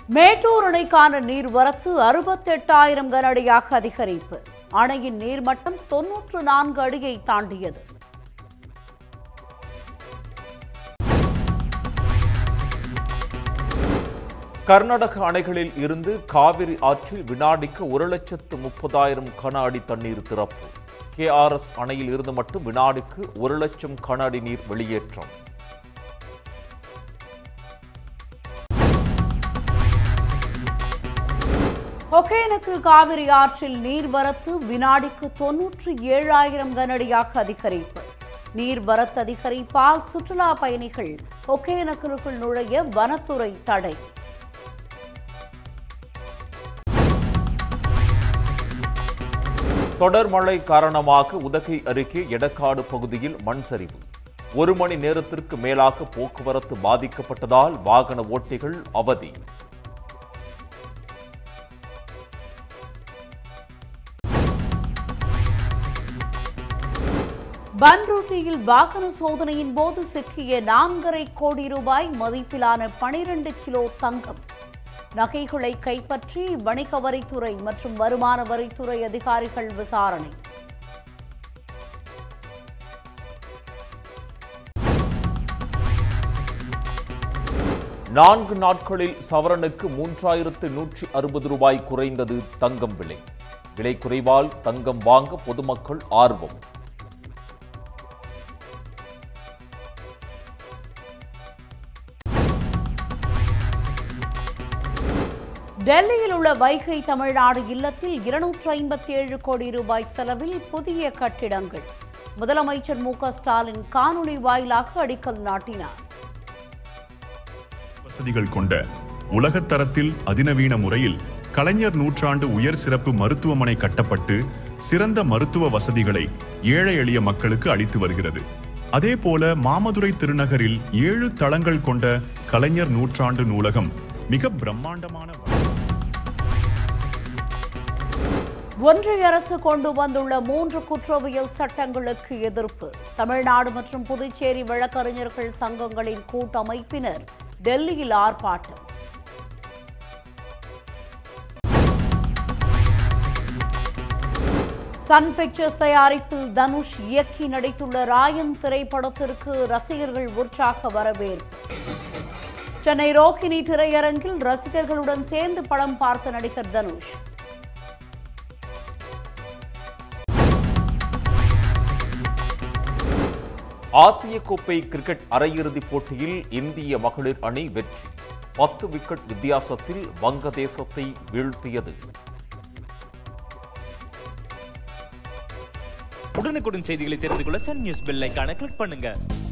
மேட்டூர் அணைக்கான நீர்வரத்து அறுபத்தெட்டாயிரம் கனஅடியாக அதிகரிப்பு அணையின் நீர்மட்டம் தொன்னூற்று நான்கு அடியை தாண்டியது கர்நாடக அணைகளில் இருந்து காவிரி ஆற்றில் வினாடிக்கு ஒரு லட்சத்து முப்பதாயிரம் கன அடி தண்ணீர் திறப்பு கேஆர்எஸ் அணையில் இருந்து மட்டும் வினாடிக்கு ஒரு லட்சம் கன அடி நீர் வெளியேற்றம் ஒகேனக்கல் காவிரி ஆற்றில் நீர்வரத்து வினாடிக்கு தொன்னூற்று ஏழாயிரம் கனஅடியாக அதிகரிப்பு நீர்வரத்து அதிகரிப்பால் சுற்றுலா பயணிகள் ஒகேனக்கலுக்குள் நுழைய வனத்துறை தடை தொடர் மழை காரணமாக உதகை அருகே எடக்காடு பகுதியில் மண் சரிவு ஒரு மணி நேரத்திற்கு மேலாக போக்குவரத்து பாதிக்கப்பட்டதால் வாகன ஓட்டிகள் அவதி பன்ருட்டியில் வாகன சோதனையின் போது சிக்கிய நான்கரை கோடி ரூபாய் மதிப்பிலான பனிரெண்டு கிலோ தங்கம் நகைகளை கைப்பற்றி வணிக வரித்துறை மற்றும் வருமான வரித்துறை அதிகாரிகள் விசாரணை நான்கு நாட்களில் சவரனுக்கு மூன்றாயிரத்து நூற்றி அறுபது ரூபாய் குறைந்தது தங்கம் விலை விலை குறைவால் தங்கம் வாங்க பொதுமக்கள் ஆர்வம் டெல்லியில் உள்ள வைகை தமிழ்நாடு இல்லத்தில் இருநூற்று ஐம்பத்தி ஏழு கோடி ரூபாய் செலவில் புதிய கட்டிடங்கள் முதலமைச்சர் மு க ஸ்டாலின் காணொலி வாயிலாக அடிக்கல் நாட்டினார் வசதிகள் கொண்ட உலகத்தரத்தில் அதிநவீன முறையில் கலைஞர் நூற்றாண்டு உயர் சிறப்பு மருத்துவமனை கட்டப்பட்டு சிறந்த மருத்துவ வசதிகளை ஏழை எளிய மக்களுக்கு அளித்து வருகிறது அதேபோல மாமதுரை திருநகரில் ஏழு தளங்கள் கொண்ட கலைஞர் நூற்றாண்டு நூலகம் மிக பிரம்மாண்டமான வ- ஒன்றிய அரசு கொண்டு வந்துள்ள மூன்று குற்றவியல் சட்டங்களுக்கு எதிர்ப்பு தமிழ்நாடு மற்றும் புதுச்சேரி வழக்கறிஞர்கள் சங்கங்களின் கூட்டமைப்பினர் டெல்லியில் ஆர்ப்பாட்டம் சன் பிக்சர்ஸ் தயாரிப்பில் தனுஷ் இயக்கி நடித்துள்ள ராயன் திரைப்படத்திற்கு ரசிகர்கள் உற்சாக வரவேற்பு சென்னை ரோகிணி திரையரங்கில் ரசிகர்களுடன் சேர்ந்து படம் பார்த்த நடிகர் தனுஷ் ஆசிய கோப்பை கிரிக்கெட் அரையிறுதிப் போட்டியில் இந்திய மகளிர் அணி வெற்றி பத்து விக்கெட் வித்தியாசத்தில் வங்கதேசத்தை வீழ்த்தியது உடனுக்குடன் செய்திகளை தெரிந்து கொள்ள சன் நியூஸ் பெல் ஐகானை கிளிக் பண்ணுங்க